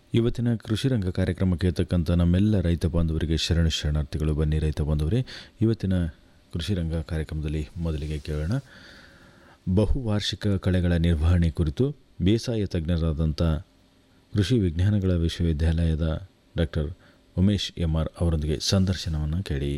ಇವತ್ತಿನ ಕೃಷಿ ರಂಗ ಕಾರ್ಯಕ್ರಮಕ್ಕೆ ತಕ್ಕಂಥ ನಮ್ಮೆಲ್ಲ ರೈತ ಬಾಂಧವರಿಗೆ ಶರಣ ಶರಣಾರ್ಥಿಗಳು ಬನ್ನಿ ರೈತ ಬಾಂಧವರೇ ಇವತ್ತಿನ ಕೃಷಿ ರಂಗ ಕಾರ್ಯಕ್ರಮದಲ್ಲಿ ಮೊದಲಿಗೆ ಕೇಳೋಣ ಬಹುವಾರ್ಷಿಕ ಕಳೆಗಳ ನಿರ್ವಹಣೆ ಕುರಿತು ಬೇಸಾಯ ತಜ್ಞರಾದಂಥ ಕೃಷಿ ವಿಜ್ಞಾನಗಳ ವಿಶ್ವವಿದ್ಯಾಲಯದ ಡಾಕ್ಟರ್ ಉಮೇಶ್ ಎಂ ಆರ್ ಅವರೊಂದಿಗೆ ಸಂದರ್ಶನವನ್ನು ಕೇಳಿ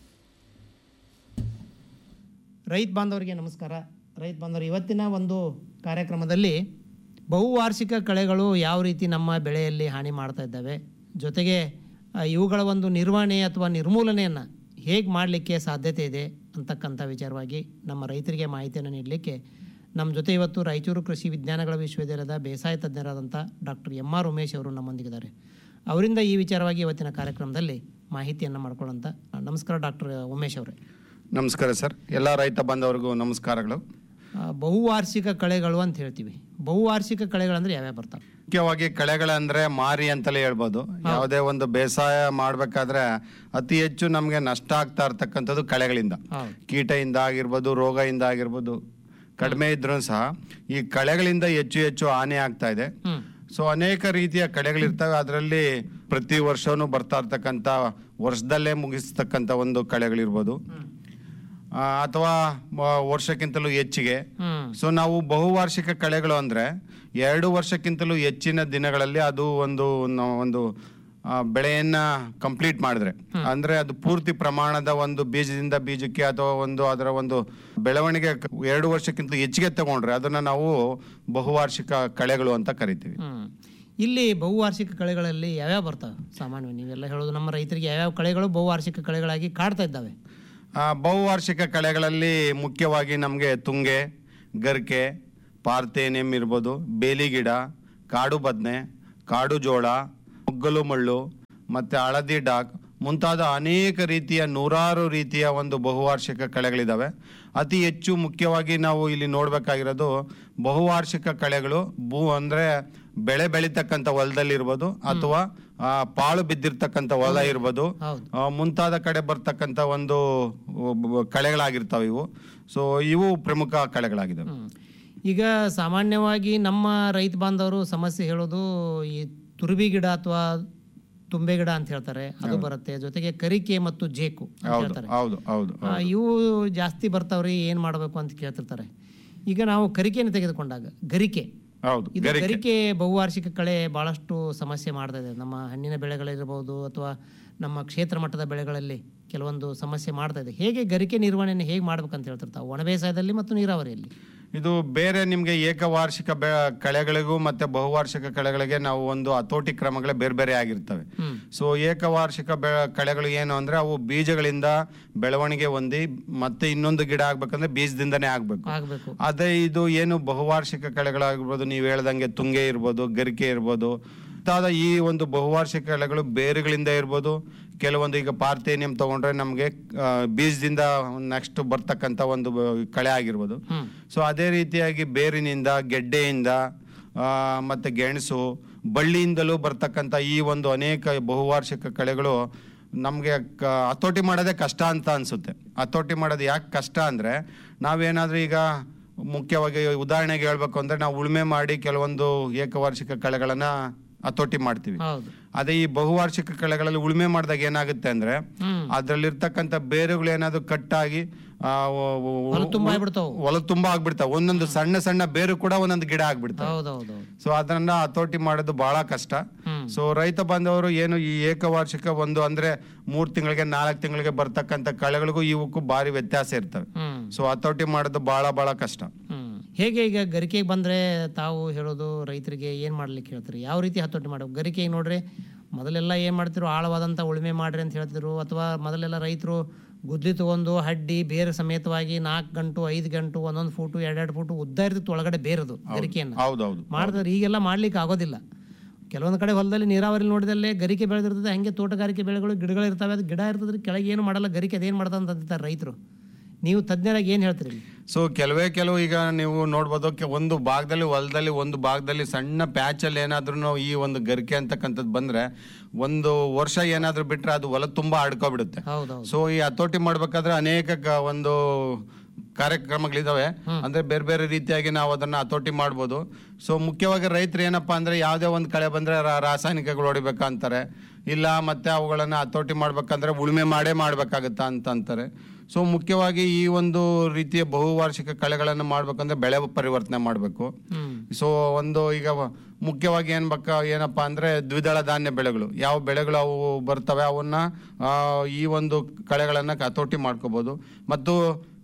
ರೈತ ಬಾಂಧವರಿಗೆ ನಮಸ್ಕಾರ ರೈತ ಬಾಂಧವರು ಇವತ್ತಿನ ಒಂದು ಕಾರ್ಯಕ್ರಮದಲ್ಲಿ ಬಹುವಾರ್ಷಿಕ ಕಳೆಗಳು ಯಾವ ರೀತಿ ನಮ್ಮ ಬೆಳೆಯಲ್ಲಿ ಹಾನಿ ಮಾಡ್ತಾ ಇದ್ದಾವೆ ಜೊತೆಗೆ ಆ, ಇವುಗಳ ಒಂದು ನಿರ್ವಹಣೆ ಅಥವಾ ನಿರ್ಮೂಲನೆಯನ್ನು ಹೇಗೆ ಮಾಡಲಿಕ್ಕೆ ಸಾಧ್ಯತೆ ಇದೆ ಅಂತಕ್ಕಂಥ ವಿಚಾರವಾಗಿ ನಮ್ಮ ರೈತರಿಗೆ ಮಾಹಿತಿಯನ್ನು ನೀಡಲಿಕ್ಕೆ ನಮ್ಮ ಜೊತೆ ಇವತ್ತು ರಾಯಚೂರು ಕೃಷಿ ವಿಜ್ಞಾನಗಳ ವಿಶ್ವವಿದ್ಯಾಲಯದ ಬೇಸಾಯ ತಜ್ಞರಾದಂಥ ಡಾಕ್ಟರ್ ಎಂ ಆರ್ ಉಮೇಶ್ ಅವರು ನಮ್ಮೊಂದಿಗಿದ್ದಾರೆ ಅವರಿಂದ ಈ ವಿಚಾರವಾಗಿ ಇವತ್ತಿನ ಕಾರ್ಯಕ್ರಮದಲ್ಲಿ ಮಾಹಿತಿಯನ್ನು ಮಾಡ್ಕೊಳ್ಳೋಂಥ ನಮಸ್ಕಾರ ಡಾಕ್ಟರ್ ಉಮೇಶ್ ಅವರೇ ನಮಸ್ಕಾರ ಸರ್ ಎಲ್ಲ ರೈತ ಬಾಂಧವರಿಗೂ ನಮಸ್ಕಾರಗಳು ಆ, ಬಹುವಾರ್ಷಿಕ ಕಳೆಗಳು ಅಂತ ಹೇಳ್ತೀವಿ ಬಹುವಾರ್ಷಿಕ ಕಳೆಗಳಂದ್ರೆ ಯಾವ್ಯಾವ ಬರ್ತಾವೆ ಮುಖ್ಯವಾಗಿ ಕಳೆಗಳಂದ್ರೆ ಮಾರಿ ಅಂತಲೇ ಹೇಳ್ಬೋದು ಯಾವುದೇ ಒಂದು ಬೇಸಾಯ ಮಾಡಬೇಕಾದ್ರೆ ಅತಿ ಹೆಚ್ಚು ನಮಗೆ ನಷ್ಟ ಆಗ್ತಾ ಇರ್ತಕ್ಕಂಥದ್ದು ಕಳೆಗಳಿಂದ ಹೌದು ಕೀಟದಿಂದ ಆಗಿರ್ಬೋದು ರೋಗದಿಂದ ಆಗಿರ್ಬೋದು ಕಡಿಮೆ ಇದ್ರೂ ಸಹ ಈ ಕಳೆಗಳಿಂದ ಹೆಚ್ಚು ಹೆಚ್ಚು ಹಾನಿ ಆಗ್ತಾ ಇದೆ ಹ್ಮ್ ಸೊ ಅನೇಕ ರೀತಿಯ ಕಳೆಗಳಿರ್ತವೆ ಅದರಲ್ಲಿ ಪ್ರತಿ ವರ್ಷವೂ ಬರ್ತಾ ಇರ್ತಕ್ಕಂಥ ವರ್ಷದಲ್ಲೇ ಮುಗಿಸ್ತಕ್ಕಂಥ ಒಂದು ಕಳೆಗಳಿರ್ಬೋದು ಆ, ಅಥವಾ ಮ- ವರ್ಷಕ್ಕಿಂತಲೂ ಹೆಚ್ಚಿಗೆ ಹ್ಮ್ ಸೊ ನಾವು ಬಹುವಾರ್ಷಿಕ ಕಳೆಗಳು ಅಂದ್ರೆ ಎರಡು ವರ್ಷಕ್ಕಿಂತಲೂ ಹೆಚ್ಚಿನ ದಿನಗಳಲ್ಲಿ ಅದು ಒಂದು ನ- ಒಂದು ಆ, ಬೆಳೆಯನ್ನ ಕಂಪ್ಲೀಟ್ ಮಾಡಿದ್ರೆ ಅಂದ್ರೆ ಅದು ಪೂರ್ತಿ ಪ್ರಮಾಣದ ಒಂದು ಬೀಜದಿಂದ ಬೀಜಕ್ಕೆ ಅಥವಾ ಒಂದು ಅದರ ಒಂದು ಬೆಳವಣಿಗೆ ಕ- ಎರಡು ವರ್ಷಕ್ಕಿಂತ ಹೆಚ್ಚಿಗೆ ತಗೊಂಡ್ರೆ ಅದನ್ನ ನಾವು ಬಹುವಾರ್ಷಿಕ ಕಳೆಗಳು ಅಂತ ಕರಿತೀವಿ ಹ್ಮ್ ಇಲ್ಲಿ ಬಹುವಾರ್ಷಿಕ ಕಳೆಗಳಲ್ಲಿ ಯಾವ್ಯಾವ ಬರ್ತಾವೆ ಸಾಮಾನ್ಯವಾಗಿ ನೀವೆಲ್ಲ ಹೇಳೋದು ನಮ್ಮ ರೈತರಿಗೆ ಯಾವ್ಯಾವ ಕಳೆಗಳು ಬಹುವಾರ್ಷಿಕ ಕಳೆಗಳಾಗಿ ಕಾಡ್ತಾ ಇದ್ದಾವೆ ಆ, ಬಹುವಾರ್ಷಿಕ ಕಳೆಗಳಲ್ಲಿ ಮುಖ್ಯವಾಗಿ ನಮಗೆ ತುಂಗೆ ಗರ್ಕೆ ಪಾರ್ಥೇನಿಯಂ ಇರ್ಬೋದು ಬೇಲಿ ಗಿಡ ಕಾಡು ಬದನೆ ಕಾಡು ಜೋಳ ಮುಗ್ಗಲು ಮಳ್ಳು ಮತ್ತು ಹಳದಿ ಡಾಕ್ ಮುಂತಾದ ಅನೇಕ ರೀತಿಯ ನೂರಾರು ರೀತಿಯ ಒಂದು ಬಹುವಾರ್ಷಿಕ ಕಳೆಗಳಿದ್ದಾವೆ ಅತಿ ಹೆಚ್ಚು ಮುಖ್ಯವಾಗಿ ನಾವು ಇಲ್ಲಿ ನೋಡಬೇಕಾಗಿರೋದು ಬಹುವಾರ್ಷಿಕ ಕಳೆಗಳು ಭೂ ಅಂದರೆ ಬೆಳೆ ಬೆಳೀತಕ್ಕಂಥ ಹೊಲದಲ್ಲಿರ್ಬೋದು ಅಥವಾ ಆ, ಪಾಳು ಬಿದ್ದಿರ್ತಕ್ಕಂಥ ಹೊಲ ಇರ್ಬೋದು ಹೌದು ಆ, ಮುಂತಾದ ಕಡೆ ಬರ್ತಕ್ಕಂಥ ಒಂದು ಒಬ್ಬ- ಕಳೆಗಳಾಗಿರ್ತಾವೆ ಇವು ಸೊ ಇವು ಪ್ರಮುಖ ಕಳೆಗಳಾಗಿದ್ದಾವೆ ಹ್ಮ್. ಈಗ ಸಾಮಾನ್ಯವಾಗಿ ನಮ್ಮ ರೈತ ಬಾಂಧವರು ಸಮಸ್ಯೆ ಹೇಳೋದು ಈ ತುರುಬಿ ಗಿಡ ಅಥವಾ ತುಂಬೆ ಗಿಡ ಅಂತ ಹೇಳ್ತಾರೆ ಅದು ಬರುತ್ತೆ ಜೊತೆಗೆ ಕರಿಕೆ ಮತ್ತು ಜೇಕು ಅಂತ ಹೌದು ಹೇಳ್ತಾರೆ ಹೌದು ಹೌದು ಆ, ಇವು ಜಾಸ್ತಿ ಬರ್ತಾವ್ರಿ ಏನ್ ಮಾಡಬೇಕು ಅಂತ ಕೇಳ್ತಿರ್ತಾರೆ ಈಗ ನಾವು ಕರಿಕೆಯನ್ನು ತೆಗೆದುಕೊಂಡಾಗ ಗರಿಕೆ ಹೌದು ಇದು ಗರಿಕೆ ಗರಿಕೆ ಬಹುವಾರ್ಷಿಕ ಕಳೆ ಬಹಳಷ್ಟು ಸಮಸ್ಯೆ ಮಾಡ್ತಾ ಇದೆ ನಮ್ಮ ಹಣ್ಣಿನ ಬೆಳೆಗಳಿರ್ಬೋದು ಅಥವಾ ನಮ್ಮ ಕ್ಷೇತ್ರ ಮಟ್ಟದ ಬೆಳೆಗಳಲ್ಲಿ ಕೆಲವೊಂದು ಸಮಸ್ಯೆ ಮಾಡ್ತಾ ಇದೆ ಹೇಗೆ ಗರಿಕೆ ನಿರ್ವಹಣೆಯನ್ನು ಹೇಗೆ ಮಾಡ್ಬೇಕಂತ ಹೇಳ್ತಿರ್ತಾವೆ ಒಣ ಬೇಸಾಯದಲ್ಲಿ ಮತ್ತು ನೀರಾವರಿಯಲ್ಲಿ ಇದು ಬೇರೆ ನಿಮಗೆ ಏಕವಾರ್ಷಿಕ ಬೆ ಕಳೆಗಳಿಗೂ ಮತ್ತೆ ಬಹುವಾರ್ಷಿಕ ಕಳೆಗಳಿಗೆ ನಾವು ಒಂದು ಹತೋಟಿ ಕ್ರಮಗಳೇ ಬೇರೆ ಬೇರೆ ಆಗಿರ್ತವೆ ಹ್ಮ್ ಸೊ ಏಕವಾರ್ಷಿಕ ಬೆ ಕಳೆಗಳು ಏನು ಅಂದ್ರೆ ಅವು ಬೀಜಗಳಿಂದ ಬೆಳವಣಿಗೆ ಹೊಂದಿ ಮತ್ತೆ ಇನ್ನೊಂದು ಗಿಡ ಆಗ್ಬೇಕಂದ್ರೆ ಬೀಜದಿಂದನೇ ಆಗ್ಬೇಕು ಆಗ್ಬೇಕು ಅದೇ ಇದು ಏನು ಬಹುವಾರ್ಷಿಕ ಕಳೆಗಳಾಗಿರ್ಬೋದು ನೀವು ಹೇಳ್ದಂಗೆ ತುಂಗೆ ಇರ್ಬೋದು ಗರಿಕೆ ಇರ್ಬೋದು ಮುಂತಾದ ಈ ಒಂದು ಬಹುವಾರ್ಷಿಕ ಕಳೆಗಳು ಬೇರುಗಳಿಂದ ಇರ್ಬೋದು ಕೆಲವೊಂದು ಈಗ ಪಾರ್ಥೇನಿಯಂ ತಗೊಂಡ್ರೆ ನಮಗೆ ಬೀಜದಿಂದ ನೆಕ್ಸ್ಟ್ ಬರ್ತಕ್ಕಂಥ ಒಂದು ಬ- ಕಳೆ ಆಗಿರ್ಬೋದು ಹ್ಮ್ ಸೊ ಅದೇ ರೀತಿಯಾಗಿ ಬೇರಿನಿಂದ ಗೆಡ್ಡೆಯಿಂದ ಆ, ಮತ್ತೆ ಗೆಣಸು ಬಳ್ಳಿಯಿಂದಲೂ ಬರ್ತಕ್ಕಂಥ ಈ ಒಂದು ಅನೇಕ ಬಹುವಾರ್ಷಿಕ ಕಳೆಗಳು ನಮಗೆ ಕ ಹತೋಟಿ ಮಾಡೋದೇ ಕಷ್ಟ ಅಂತ ಅನ್ಸುತ್ತೆ ಹತೋಟಿ ಮಾಡೋದು ಯಾಕೆ ಕಷ್ಟ ಅಂದರೆ ನಾವೇನಾದರೂ ಈಗ ಮುಖ್ಯವಾಗಿ ಉದಾಹರಣೆಗೆ ಹೇಳ್ಬೇಕು ಅಂದರೆ ನಾವು ಉಳುಮೆ ಮಾಡಿ ಕೆಲವೊಂದು ಏಕವಾರ್ಷಿಕ ಕಳೆಗಳನ್ನು ಹತೋಟಿ ಮಾಡ್ತೀವಿ ಹೌದು ಅದೇ ಈ ಬಹುವಾರ್ಷಿಕ ಕಳೆಗಳಲ್ಲಿ ಉಳುಮೆ ಮಾಡಿದಾಗ ಏನಾಗುತ್ತೆ ಅಂದರೆ ಹ್ಮ್ ಅದ್ರಲ್ಲಿರ್ತಕ್ಕಂಥ ಬೇರುಗಳು ಏನಾದ್ರು ಕಟ್ಟಾಗಿ ಆ, ಒ- ಒ- ಹೊಲ ತುಂಬ ಆಗ್ಬಿಡ್ತಾವು ಹೊಲ ತುಂಬಾ ಆಗ್ಬಿಡ್ತಾವ ಒಂದೊಂದು ಸಣ್ಣ ಸಣ್ಣ ಬೇರು ಕೂಡ ಒಂದೊಂದು ಗಿಡ ಆಗ್ಬಿಡ್ತಾವ ಹೌದೌದು ಸೊ ಅದನ್ನ ಹತೋಟಿ ಮಾಡೋದು ಬಹಳ ಕಷ್ಟ ಹ್ಮ್ ಸೊ ರೈತ ಬಾಂಧವರು ಏನು ಈ ಏಕವಾರ್ಷಿಕ ಒಂದು ಅಂದ್ರೆ ಮೂರ್ ತಿಂಗಳಿಗೆ ನಾಲ್ಕು ತಿಂಗಳಿಗೆ ಬರ್ತಕ್ಕಂಥ ಕಳೆಗಳಿಗೂ ಇವಕ್ಕೂ ಭಾರಿ ವ್ಯತ್ಯಾಸ ಇರ್ತವೆ ಹ್ಮ್ ಸೊ ಹತೋಟಿ ಮಾಡೋದು ಬಹಳ ಬಹಳ ಕಷ್ಟ ಹ್ಮ್ ಹೇಗೆ ಈಗ ಗರಿಕೆಗೆ ಬಂದ್ರೆ ತಾವು ಹೇಳೋದು ರೈತರಿಗೆ ಏನ್ ಮಾಡ್ಲಿಕ್ಕೆ ಹೇಳ್ತೀರಿ ಯಾವ ರೀತಿ ಹತೋಟಿ ಮಾಡಬೇಕು ಗರಿಕೆಗೆ ನೋಡ್ರಿ ಮೊದಲೆಲ್ಲ ಏನ್ ಮಾಡ್ತಿರು ಆಳವಾದಂತ ಉಳುಮೆ ಮಾಡ್ರಿ ಅಂತ ಹೇಳ್ತಿದ್ರು ಅಥವಾ ಮೊದಲೆಲ್ಲ ರೈತರು ಗುದ್ಲಿ ತಗೊಂಡು ಹಡ್ಡಿ ಬೇರೆ ಸಮೇತವಾಗಿ ನಾಲ್ಕು ಗಂಟು ಐದು ಗಂಟು ಒಂದೊಂದು ಫೂಟು ಎರಡೆರಡು ಫೂಟು ಉದ್ದ ಇರ್ತಿತ್ತು ಒಳಗಡೆ ಬೇರದು ಗರಿಕೆಯನ್ನು ಹೌದೌದು ಮಾಡಿದ್ರೆ ಈಗೆಲ್ಲ ಮಾಡ್ಲಿಕ್ಕೆ ಆಗೋದಿಲ್ಲ ಕೆಲವೊಂದು ಕಡೆ ಹೊಲದಲ್ಲಿ ನೀರಾವರಿ ನೋಡಿದಲ್ಲೇ ಗರಿಕೆ ಬೆಳೆದಿರ್ತದೆ ಹಂಗೆ ತೋಟಗಾರಿಕೆ ಬೆಳೆಗಳು ಗಿಡಗಳು ಇರ್ತವೆ ಅದು ಗಿಡ ಇರ್ತದ್ರೆ ಕೆಳಗೆ ಏನು ಮಾಡಲ್ಲ ಗರಿಕೆ ಅದೇನು ಮಾಡ್ತದೆ ಅಂತ ಅಂತಾರೆ ರೈತರು ನೀವು ತಜ್ಞರಾಗಿ ಏನು ಹೇಳ್ತೀರಿ ಇಲ್ಲಿ? ಸೊ ಕೆಲವೇ ಕೆಲವು ಈಗ ನೀವು ನೋಡ್ಬೋದು ಕೆ- ಒಂದು ಭಾಗದಲ್ಲಿ ಹೊಲದಲ್ಲಿ ಒಂದು ಭಾಗದಲ್ಲಿ ಸಣ್ಣ ಪ್ಯಾಚಲ್ಲಿ ಏನಾದ್ರೂ ಈ ಒಂದು ಗರಿಕೆ ಅಂತಕ್ಕಂಥದ್ದು ಬಂದ್ರೆ ಒಂದು ವರ್ಷ ಏನಾದ್ರೂ ಬಿಟ್ರೆ ಅದು ಹೊಲ ತುಂಬಾ ಆಡ್ಕೊಬಿಡುತ್ತೆ ಹೌದೌದು ಸೊ ಈ ಹತೋಟಿ ಮಾಡ್ಬೇಕಾದ್ರೆ ಅನೇಕ ಕ- ಒಂದು ಕಾರ್ಯಕ್ರಮಗಳಿದಾವೆ ಅಂದ್ರೆ ಬೇರೆ ಬೇರೆ ರೀತಿಯಾಗಿ ನಾವು ಅದನ್ನ ಹತೋಟಿ ಮಾಡ್ಬೋದು ಸೊ ಮುಖ್ಯವಾಗಿ ರೈತರು ಏನಪ್ಪಾ ಅಂದ್ರೆ ಯಾವುದೇ ಒಂದು ಕಳೆ ಬಂದ್ರೆ ರಾ- ರಾಸಾಯನಿಕಗಳು ಹೊಡಿಬೇಕಂತಾರೆ ಇಲ್ಲ ಮತ್ತೆ ಅವುಗಳನ್ನ ಹತೋಟಿ ಮಾಡ್ಬೇಕಂದ್ರೆ ಉಳುಮೆ ಮಾಡೇ ಮಾಡ್ಬೇಕಾಗತ್ತಾ ಅಂತ ಅಂತಾರೆ ಸೊ ಮುಖ್ಯವಾಗಿ ಈ ಒಂದು ರೀತಿಯ ಬಹುವಾರ್ಷಿಕ ಕಳೆಗಳನ್ನು ಮಾಡ್ಬೇಕಂದ್ರೆ ಬೆಳೆ ಪರಿವರ್ತನೆ ಮಾಡಬೇಕು ಹ್ಮ್ ಸೊ ಒಂದು ಈಗ ವ- ಮುಖ್ಯವಾಗಿ ಏನ್ ಬೇಕ ಏನಪ್ಪಾ ಅಂದ್ರೆ ದ್ವಿದಳ ಧಾನ್ಯ ಬೆಳೆಗಳು ಯಾವ ಬೆಳೆಗಳು ಅವು ಬರ್ತವೆ ಅವನ್ನ ಆ, ಈ ಒಂದು ಕಳೆಗಳನ್ನ ಹತೋಟಿ ಮಾಡ್ಕೋಬಹುದು ಮತ್ತು